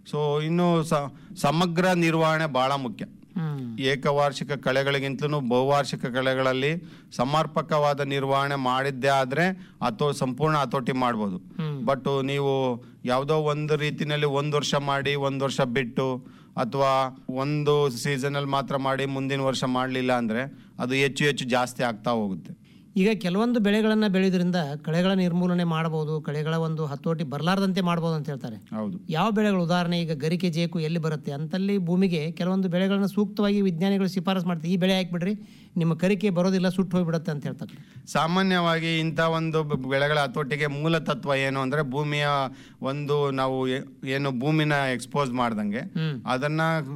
ಸೊ ಇನ್ನು ಸ- ಸಮಗ್ರ ನಿರ್ವಹಣೆ ಬಹಳ ಮುಖ್ಯ ಹ್ಮ್ ಏಕವಾರ್ಷಿಕ ಕಳೆಗಳಿಗಿಂತಲೂ ಬಹುವಾರ್ಷಿಕ ಕಳೆಗಳಲ್ಲಿ ಸಮರ್ಪಕವಾದ ನಿರ್ವಹಣೆ ಮಾಡಿದ್ದೇ ಆದರೆ ಅಥೋ ಸಂಪೂರ್ಣ ಹತೋಟಿ ಮಾಡ್ಬೋದು ಹ್ಮ್. ಬಟ್ ನೀವು ಯಾವುದೋ ಒಂದು ರೀತಿನಲ್ಲಿ ಒಂದು ವರ್ಷ ಮಾಡಿ ಒಂದು ವರ್ಷ ಬಿಟ್ಟು ಅಥವಾ ಒಂದು ಸೀಸನಲ್ಲಿ ಮಾತ್ರ ಮಾಡಿ ಮುಂದಿನ ವರ್ಷ ಮಾಡಲಿಲ್ಲ ಅಂದರೆ ಅದು ಹೆಚ್ಚು ಹೆಚ್ಚು ಜಾಸ್ತಿ ಆಗ್ತಾ ಹೋಗುತ್ತೆ ಈಗ ಕೆಲವೊಂದು ಬೆಳೆಗಳನ್ನು ಬೆಳೆಯೋದ್ರಿಂದ ಕಳೆಗಳ ನಿರ್ಮೂಲನೆ ಮಾಡಬಹುದು ಕಳೆಗಳ ಒಂದು ಹತೋಟಿ ಬರಲಾರ್ದಂತೆ ಮಾಡ್ಬೋದು ಅಂತ ಹೇಳ್ತಾರೆ ಹೌದು ಯಾವ ಬೆಳೆಗಳು ಉದಾಹರಣೆ ಈಗ ಗರಿಕೆ ಜೇಕು ಎಲ್ಲಿ ಬರುತ್ತೆ ಅಂತಲ್ಲಿ ಭೂಮಿಗೆ ಕೆಲವೊಂದು ಬೆಳೆಗಳನ್ನ ಸೂಕ್ತವಾಗಿ ವಿಜ್ಞಾನಿಗಳು ಶಿಫಾರಸು ಮಾಡ್ತಾರೆ ಈ ಬೆಳೆ ಹಾಕ್ಬಿಡ್ರಿ ನಿಮ್ಮ ಕರಿಕೆ ಬರೋದಿಲ್ಲ ಸುಟ್ಟು ಹೋಗ್ಬಿಡುತ್ತೆ ಅಂತ ಹೇಳ್ತಾರೆ ಸಾಮಾನ್ಯವಾಗಿ ಇಂಥ ಒಂದು ಬ- ಬೆಳೆಗಳ ಹತೋಟಿಗೆ ಮೂಲ ತತ್ವ ಏನು ಅಂದರೆ ಭೂಮಿಯ ಒಂದು ನಾವು ಏ- ಏನು ಭೂಮಿನ ಎಕ್ಸ್ಪೋಸ್ ಮಾಡ್ದಂಗೆ ಹ್ಮ್. ಅದನ್ನ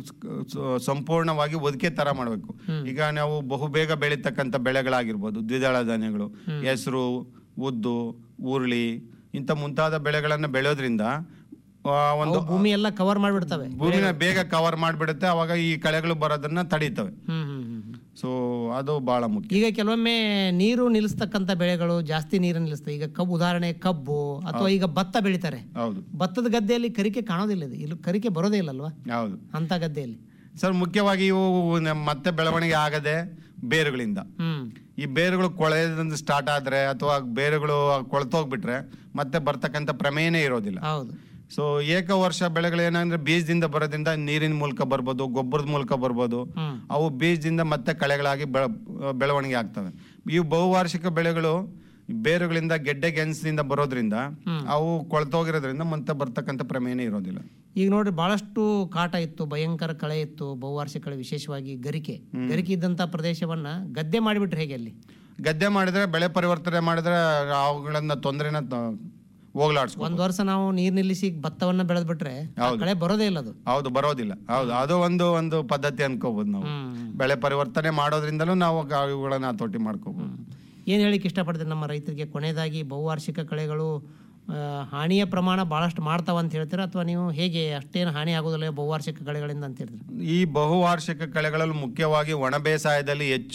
ಸ- ಸಂಪೂರ್ಣವಾಗಿ ಒದಕೆ ತರ ಮಾಡಬೇಕು ಈಗ ನಾವು ಬಹುಬೇಗ ಬೆಳೀತಕ್ಕಂಥ ಬೆಳೆಗಳಾಗಿರ್ಬೋದು ದ್ವಿದಳ ಧಾನ್ಯಗಳು ಹೆಸರು ಉದ್ದು ಉರುಳಿ ಇಂಥ ಮುಂತಾದ ಬೆಳೆಗಳನ್ನು ಬೆಳೆಯೋದ್ರಿಂದ ಆ, ಒಂದು ಅವು ಭೂಮಿ ಎಲ್ಲ ಕವರ್ ಮಾಡಿಬಿಡ್ತವೆ ಭೂಮಿನ ಬೇಗ ಕವರ್ ಮಾಡಿಬಿಡುತ್ತೆ ಅವಾಗ ಈ ಕಳೆಗಳು ಬರೋದನ್ನ ತಡೀತವೆ ಹ್ಮ್ ಹ್ಮ್ ಹ್ಮ್ ಹ್ಮ್. ಸೊ ಅದು ಬಹಳ ಮುಖ್ಯ ಈಗ ಕೆಲವೊಮ್ಮೆ ನೀರು ನಿಲ್ಲಿಸ್ತಕ್ಕಂಥ ಬೆಳೆಗಳು ಜಾಸ್ತಿ ನೀರು ನಿಲ್ಲಿಸ್ತವೆ ಈಗ ಕಬ್ಬು ಉದಾಹರಣೆ ಕಬ್ಬು ಅಥವಾ ಈಗ ಭತ್ತ ಬೆಳಿತಾರೆ ಹೌದು ಭತ್ತದ ಗದ್ದೆಯಲ್ಲಿ ಕರಿಕೆ ಕಾಣೋದಿಲ್ಲ ಇದು ಇಲ್ಲಿ ಕರಿಕೆ ಬರೋದೇ ಇಲ್ಲಲ್ವಾ ಹೌದು ಅಂತ ಗದ್ದೆಯಲ್ಲಿ ಸರ್ ಮುಖ್ಯವಾಗಿ ಇವು ನಮ್ಮ ಮತ್ತೆ ಬೆಳವಣಿಗೆ ಆಗದೆ ಬೇರುಗಳಿಂದ ಹ್ಮ್ ಈ ಬೇರುಗಳು ಕೊಳೆದಿಂದ ಸ್ಟಾರ್ಟ್ ಆದ್ರೆ ಅಥವಾ ಬೇರುಗಳು ಕೊಳ್ತೋಗ್ಬಿಟ್ರೆ ಮತ್ತೆ ಬರ್ತಕ್ಕಂಥ ಪ್ರಮೇಯನೇ ಇರೋದಿಲ್ಲ ಹೌದು ಸೊ ಏಕ ವರ್ಷ ಬೆಳೆಗಳು ಏನಂದ್ರೆ ಬೀಜದಿಂದ ಬರೋದ್ರಿಂದ ನೀರಿನ ಮೂಲಕ ಬರ್ಬೋದು ಗೊಬ್ಬರದ ಮೂಲಕ ಬರ್ಬೋದು ಹ್ಮ್ ಅವು ಬೀಜದಿಂದ ಮತ್ತೆ ಕಳೆಗಳಾಗಿ ಬೆಳ ಬೆಳವಣಿಗೆ ಆಗ್ತವೆ ಇವು ಬಹುವಾರ್ಷಿಕ ಬೆಳೆಗಳು ಬೇರುಗಳಿಂದ ಗೆಡ್ಡೆ ಗೆಣಸಿನಿಂದ ಬರೋದ್ರಿಂದ ಅವು ಕೊಳ್ತೋಗಿರೋದ್ರಿಂದ ಮತ್ತೆ ಬರ್ತಕ್ಕಂಥ ಪ್ರಮೇಯನೇ ಇರೋದಿಲ್ಲ ಈಗ ನೋಡ್ರಿ ಬಹಳಷ್ಟು ಕಾಟ ಇತ್ತು ಭಯಂಕರ ಕಳೆ ಇತ್ತು ಬಹುವಾರ್ಷಿಕ ಕಳೆ ವಿಶೇಷವಾಗಿ ಗರಿಕೆ ಗರಿಕೆ ಇದ್ದಂತ ಪ್ರದೇಶವನ್ನ ಗದ್ದೆ ಮಾಡಿಬಿಟ್ರೆ ಹೇಗೆ ಅಲ್ಲಿ ಗದ್ದೆ ಮಾಡಿದ್ರೆ ಬೆಳೆ ಪರಿವರ್ತನೆ ಮಾಡಿದ್ರೆ ಅವುಗಳನ್ನ ತೊಂದರೆನ ಹೋಗ್ಲಾಡ್ಸ್ಕೊ ಒಂದ್ ವರ್ಷ ನಾವು ನೀರ್ ನಿಲ್ಲಿಸಿ ಭತ್ತವನ್ನ ಬೆಳೆದ್ಬಿಟ್ರೆ ಆ ಕಳೆ ಬರೋದೇ ಇಲ್ಲ ಅದು ಹೌದು ಬರೋದಿಲ್ಲ ಹೌದು ಅದು ಒಂದು ಒಂದು ಪದ್ಧತಿ ಅನ್ಕೋಬಹುದು ನಾವು ಹ್ಮ್ ಬೆಳೆ ಪರಿವರ್ತನೆ ಮಾಡೋದ್ರಿಂದಲೂ ನಾವು ಗ- ಇವುಗಳನ್ನ ಹತೋಟಿ ಮಾಡ್ಕೋಬಹುದು ಏನು ಹೇಳಿಕ್ಕೆ ಇಷ್ಟಪಡ್ತೀನಿ ನಮ್ಮ ರೈತರಿಗೆ ಕೊನೆಯದಾಗಿ ಬಹುವಾರ್ಷಿಕ ಕಳೆಗಳು ಆ, ಹಾನಿಯ ಪ್ರಮಾಣ ಭಾಳಷ್ಟು ಮಾಡ್ತಾವ ಅಂತ ಹೇಳ್ತೀರಾ ಅಥವಾ ನೀವು ಹೇಗೆ ಅಷ್ಟೇನು ಹಾನಿ ಆಗೋದಿಲ್ಲ ಬಹುವಾರ್ಷಿಕ ಕಳೆಗಳಿಂದ ಅಂತ ಹೇಳ್ತೀರಾ ಈ ಬಹುವಾರ್ಷಿಕ ಕಳೆಗಳಲ್ಲಿ ಮುಖ್ಯವಾಗಿ ಒಣ ಬೇಸಾಯದಲ್ಲಿ ಹೆಚ್ಚು